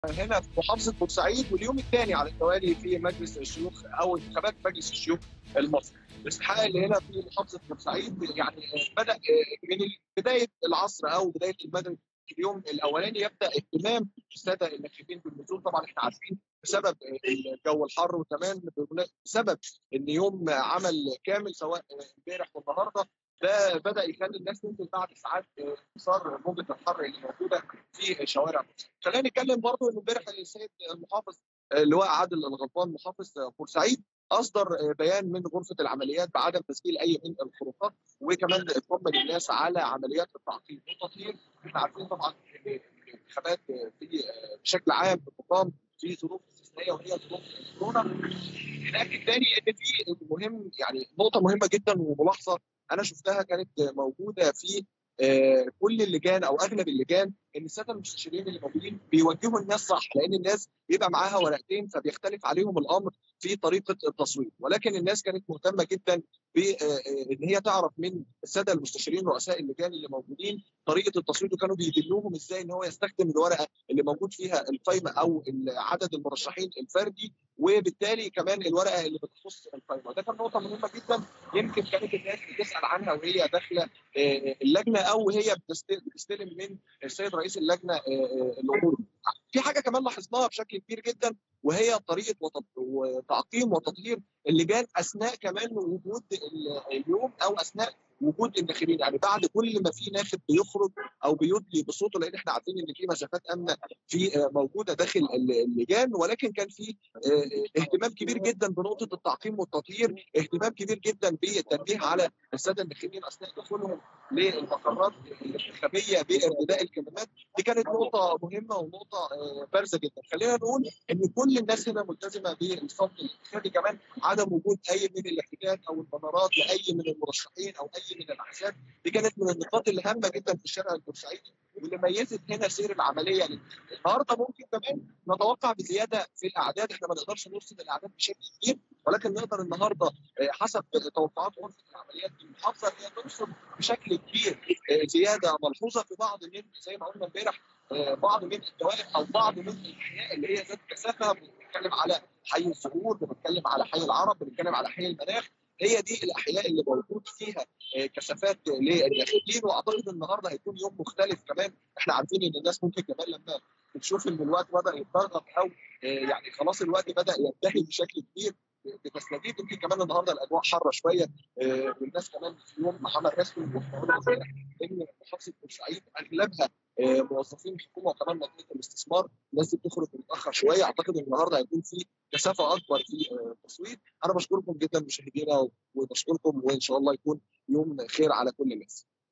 هنا في محافظه بورسعيد واليوم الثاني على التوالي في مجلس الشيوخ او انتخابات مجلس الشيوخ المصري. الاستحقاق اللي هنا في محافظه بورسعيد يعني بدا من بدايه العصر او بدايه المدني اليوم الاولاني يبدا اهتمام الساده الناخبين بالنزول طبعا احنا عارفين بسبب الجو الحر وكمان بسبب ان يوم عمل كامل سواء امبارح والنهارده ده بدا يخلي الناس تنزل بعد ساعات انتصار موجه الحر اللي موجوده في شوارع خلينا نتكلم برضه ان امبارح السيد المحافظ اللواء عادل الغضبان محافظ بورسعيد اصدر بيان من غرفه العمليات بعدم تسجيل اي من الخروقات وكمان اطمن الناس على عمليات التعقيم والتطهير احنا عارفين طبعا الانتخابات في بشكل عام بتقام في ظروف استثنائيه وهي ظروف كورونا هناك الثاني ان في مهم يعني نقطه مهمه جدا وملاحظه انا شفتها كانت موجوده في كل اللجان او اغلب اللجان ان الساده المستشارين اللي موجودين بيوجهوا الناس صح لان الناس بيبقى معاها ورقتين فبيختلف عليهم الامر في طريقه التصويت ولكن الناس كانت مهتمه جدا بان هي تعرف من الساده المستشارين رؤساء اللجان اللي موجودين طريقه التصويت وكانوا بيدلوهم ازاي ان هو يستخدم الورقه اللي موجود فيها القائمه او عدد المرشحين الفردي وبالتالي كمان الورقه اللي بتخص القائمه ده كان نقطه مهمه جدا يمكن كانت الناس بتسال عنها وهي داخله اللجنه او هي بتستلم من السيد رئيس اللجنه الامور في حاجه كمان لاحظناها بشكل كبير جدا وهي طريقه وتعقيم وتطهير اللجان اثناء كمان وجود اليوم او اثناء وجود الناخبين يعني بعد كل ما في ناخب بيخرج او بيدلي بصوته لان احنا عارفين ان في مسافات امنه في موجوده داخل اللجان ولكن كان في اهتمام كبير جدا بنقطه التعقيم والتطهير اهتمام كبير جدا بالتنبيه على الساده الناخبين اثناء دخولهم للمقرات الانتخابيه بارتداء الكمامات دي كانت نقطه مهمه ونقطه بارزه جدا خلينا نقول ان كل الناس هنا ملتزمه بالصمت الانتخابي كمان عدم وجود اي من الاحتجاج او البنرات لاي من المرشحين او اي من الاحزاب دي كانت من النقاط الهامه جدا في الشارع البورسعيدي واللي ميزت هنا سير العمليه النهارده ممكن كمان نتوقع بزياده في الاعداد احنا ما نقدرش نرصد الاعداد بشكل كبير ولكن نقدر النهارده حسب توقعات غرفه العمليات في المحافظه هي ترصد بشكل كبير زياده ملحوظه في بعض من زي ما قلنا امبارح بعض من الدوائر او بعض من الاحياء اللي هي ذات كثافه بنتكلم على حي الزهور بنتكلم على حي العرب بنتكلم على حي المناخ هي دي الاحياء اللي موجود فيها كثافات للناخبين واعتقد النهارده هيكون يوم مختلف كمان احنا عارفين ان الناس ممكن كمان لما بتشوف ان الوقت بدا يتضغط او يعني خلاص الوقت بدا ينتهي بشكل كبير بتستجيب يمكن كمان النهارده الاجواء حاره شويه والناس كمان في يوم عمل رسمي ان محافظه بورسعيد اغلبها موظفين الحكومه وكمان منطقه الاستثمار الناس دي بتخرج متاخر شويه اعتقد ان النهارده هيكون في كثافه اكبر في التصويت انا بشكركم جدا مشاهدينا وبشكركم وان شاء الله يكون يوم خير على كل الناس